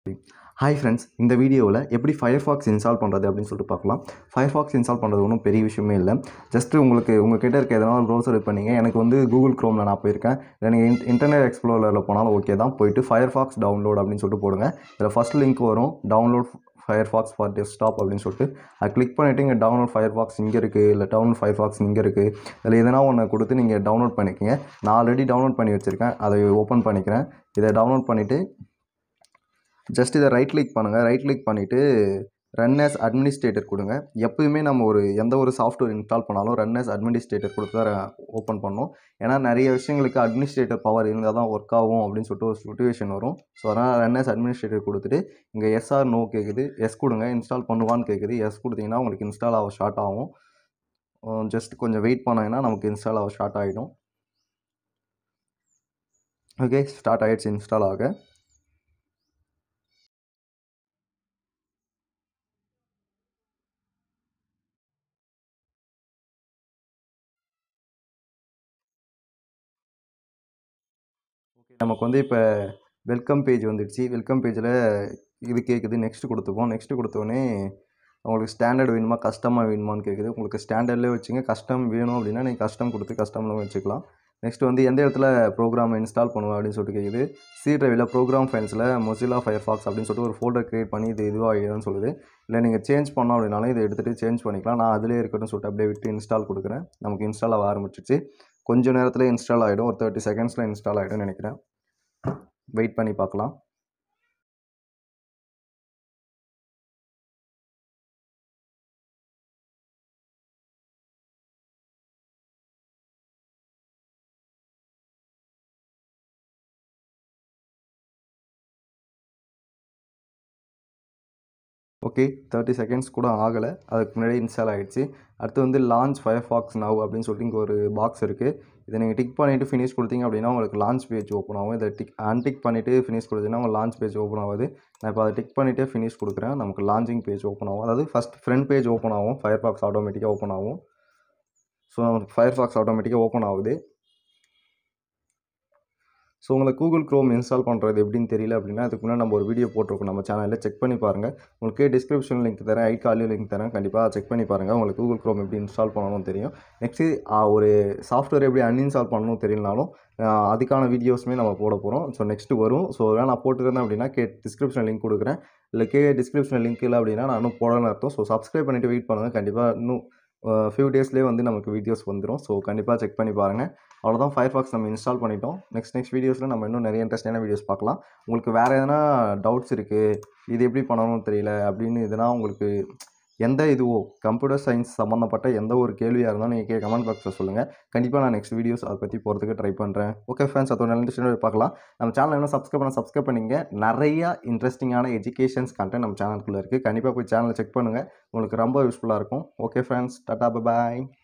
hi friends இந்த வீடியோவில் எப்படி Firefox இன்ஸ்டால் பண்ணுறது அப்படின்னு சொல்லிட்டு பார்க்கலாம் Firefox இன்ஸ்டால் பண்ணுறது ஒன்றும் பெரிய விஷயமே இல்லை ஜஸ்ட் உங்களுக்கு உங்கள் கிட்ட இருக்க எதனா ஒரு ப்ரௌசர் பண்ணீங்க எனக்கு வந்து கூகுள் க்ரோமில் நான் போயிருக்கேன் இல்லை நீங்கள் இன் இன்டர்நெட் எக்ஸ்ப்ளோரில் போனாலும் ஓகே தான் போயிட்டு Firefox டவுன்லோட் அப்படின்னு சொல்லிட்டு போடுங்க இதில் ஃபஸ்ட் லிங்க் வரும் டவுன்லோட் Firefox ஃபார் டெஸ்க்டாப் அப்படின்னு சொல்லிட்டு அது கிளிக் பண்ணிவிட்டு இங்கே டவுன்லோட் Firefox இங்கே இருக்குது இல்லை டவுன்லோட் Firefox இங்கே இருக்குது இதில் எதனா ஒன்று கொடுத்து நீங்கள் டவுன்லோட் பண்ணிக்கங்க நான் ஆல்ரெடி டவுன்லோட் பண்ணி வச்சுருக்கேன் அதை ஓப்பன் பண்ணிக்கிறேன் இதை டவுன்லோட் பண்ணிவிட்டு ஜஸ்ட் இதை ரைட் கிளிக் பண்ணுங்கள் ரைட் கிளிக் பண்ணிவிட்டு ரன் as அட்மினிஸ்ட்ரேட்டர் கொடுங்க எப்பயுமே நம்ம ஒரு எந்த ஒரு சாஃப்ட்வேர் இன்ஸ்டால் பண்ணாலும் ரன் as அட்மினிஸ்ட்ரேட்டர் கொடுத்து தான் ஓப்பன் பண்ணணும் ஏன்னா நிறைய விஷயங்களுக்கு அட்மினிஸ்ட்ரேட்டர் பவர் இருந்தால் தான் ஒர்க் ஆகும் அப்படின்னு சொல்லிட்டு ஒரு சுச்சுவேஷன் வரும் ஸோ அதனால் ரன் as அட்மினிஸ்ட்ரேட்டர் கொடுத்துட்டு இங்கே எஸ்ஆர் நோ கேட்குது எஸ் கொடுங்க இன்ஸ்டால் பண்ணுவான்னு கேட்குது எஸ் கொடுத்தீங்கன்னா உங்களுக்கு இன்ஸ்டால் ஆக ஸ்டார்ட் ஆகும் ஜஸ்ட் கொஞ்சம் வெயிட் பண்ணாங்கன்னா நமக்கு இன்ஸ்டால் ஆக ஸ்டார்ட் ஆகிடும் ஓகே ஸ்டார்ட் ஆகிடுச்சு இன்ஸ்டால் ஆக ஓகே நமக்கு வந்து இப்போ வெல்கம் பேஜ் வந்துடுச்சு வெல்கம் பேஜில் இது கேட்குது நெக்ஸ்ட் கொடுத்துப்போம் நெக்ஸ்ட் கொடுத்தோடனே உங்களுக்கு ஸ்டாண்டர்ட் வேணுமா கஸ்டமாக வேணுமான்னு கேட்குது உங்களுக்கு ஸ்டாண்டர்ட்லேயே வச்சுங்க கஸ்டம் வேணும் அப்படின்னா நீங்கள் கஸ்டம் கொடுத்து கஸ்டமில் வச்சுக்கலாம் நெக்ஸ்ட் வந்து எந்த இடத்துல ப்ரோக்ராம் இன்ஸ்டால் பண்ணுவேன் அப்படின்னு சொல்லிட்டு கேட்குது சி டிரைவில் ப்ரோக்ராம் ஃபைல்ஸில் மொசிலா ஃபயர்ஃபாக்ஸ் அப்படின்னு சொல்லிட்டு ஒரு ஃபோல்டர் க்ரியேட் பண்ணி இது இதுவாகிடும்னு சொல்லுது இல்லை நீங்கள் சேஞ்ச் பண்ணோம் அப்படின்னாலும் இதை எடுத்துகிட்டு சேஞ்ச் பண்ணிக்கலாம் நான் அதிலே இருக்கட்டும் சொல்லிட்டு அப்படியே விட்டு இன்ஸ்டால் கொடுக்குறேன் நமக்கு இன்ஸ்டால் ஆக ஆரம்பிச்சிச்சு கொஞ்ச நேரத்தில் இன்ஸ்டால் ஆகிடும் ஒரு தேர்ட்டி செகண்ட்ஸில் இன்ஸ்டால் ஆகிடும்னு நினைக்கிறேன் வெயிட் பண்ணி பார்க்கலாம் ஓகே தேர்ட்டி செகண்ட்ஸ் கூட ஆகலை அதுக்கு முன்னாடி இன்ஸ்டால் ஆகிடுச்சு அடுத்து வந்து லான்ச் ஃபயர்ஃபாக்ஸ் நவ் அப்படின்னு சொல்லிட்டு இங்கே ஒரு பாக்ஸ் இருக்குது இதை நீங்கள் டிக் பண்ணிவிட்டு ஃபினிஷ் கொடுத்தீங்க அப்படின்னா உங்களுக்கு லான்ச் பேஜ் ஓப்பன் ஆகும் இதை டிக் அன்டிக் பண்ணிவிட்டு ஃபினிஷ் கொடுத்தீங்கன்னா உங்களுக்கு லான்ச் பேஜ் ஓப்பன் ஆகுது நான் இப்போ அதை டிக் பண்ணிவிட்டு ஃபினிஷ் கொடுக்குறேன் நமக்கு லான்ச்சிங் பேஜ் ஓப்பன் ஆகும் அதாவது ஃபஸ்ட் ஃப்ரண்ட் பேஜ் ஓப்பன் ஆகும் ஃபயர்ஃபாக்ஸ் ஆட்டோமேட்டிக்காக ஓப்பன் ஆகும் ஸோ நமக்கு ஃபயர்ஃபாக்ஸ் ஆட்டோமேட்டிக்காக ஓப்பன் ஆகுது ஸோ உங்களுக்கு கூகுள் க்ரோம் இன்ஸ்டால் பண்ணுறது எப்படின்னு தெரியல அப்படின்னா அதுக்கு முன்னாடி நம்ம ஒரு வீடியோ போட்டிருக்கோம் நம்ம சேனலில் செக் பண்ணி பாருங்கள் உங்களுக்கு டிஸ்கிரிப்ஷன் லிங்க் தரேன் ஐ காலையும் லிங்க் தரேன் கண்டிப்பாக செக் பண்ணி பாருங்கள் உங்களுக்கு கூகுள் க்ரோம் எப்படி இன்ஸ்டால் பண்ணணும் தெரியும் நெக்ஸ்ட்டு ஒரு சாஃப்ட்வேர் எப்படி அன்இன்ஸ்டால் பண்ணணும் தெரியலனாலும் அதுக்கான வீடியோஸுமே நம்ம போட போகிறோம் ஸோ நெக்ஸ்ட்டு வரும் ஸோ அதனால் நான் போட்டுருந்தேன் அப்படின்னா கே டிஸ்கிரிப்ஷன் லிங்க் கொடுக்குறேன் இல்லை கே டிஸ்கிரிப்ஷன் லிங்க் இல்லை அப்படின்னா நான் இன்னும் போடணும்னு அர்த்தம் ஸோ சப்ஸ்கிரைப் பண்ணிவிட்டு வெயிட் பண்ணுங்கள் கண்டிப்பாக இன்னும் ஃபியூ டேஸ்லேயே வந்து நமக்கு வீடியோஸ் வந்துடும் ஸோ கண்டிப்பாக செக் பண்ணி பாருங்கள் அவ்வளோதான் ஃபயர்ஃபாக்ஸ் நம்ம இன்ஸ்டால் பண்ணிட்டோம் நெக்ஸ்ட் நெக்ஸ்ட் வீடியோஸில் நம்ம இன்னும் நிறைய இன்ட்ரெஸ்டான வீடியோஸ் பார்க்கலாம் உங்களுக்கு வேறு எதனா டவுட்ஸ் இருக்குது இது எப்படி பண்ணணும்னு தெரியல அப்படின்னு எதனா உங்களுக்கு எந்த இதுவோ கம்ப்யூட்டர் சயின்ஸ் சம்மந்தப்பட்ட எந்த ஒரு கேள்வியாக இருந்தாலும் நீங்கள் கே கமெண்ட் பாக்ஸில் சொல்லுங்கள் கண்டிப்பாக நான் நெக்ஸ்ட் வீடியோஸ் அதை பற்றி போகிறதுக்கு ட்ரை பண்ணுறேன் ஓகே ஃப்ரெண்ட்ஸ் அதோட நல்ல இன்ட்ரெஸ்ட் பார்க்கலாம் நம்ம சேனல் இன்னும் சப்ஸ்கிரைப் பண்ண சப்ஸ்கிரைப் பண்ணிங்க நிறையா இன்ட்ரெஸ்டிங்கான எஜுகேஷன்ஸ் கண்டென்ட் நம்ம சேனலுக்குள்ளே இருக்குது கண்டிப்பாக போய் சேனலை செக் பண்ணுங்கள் உங்களுக்கு ரொம்ப யூஸ்ஃபுல்லாக இருக்கும் ஓகே ஃப்ரெண்ட்ஸ் டாட்டா பாய்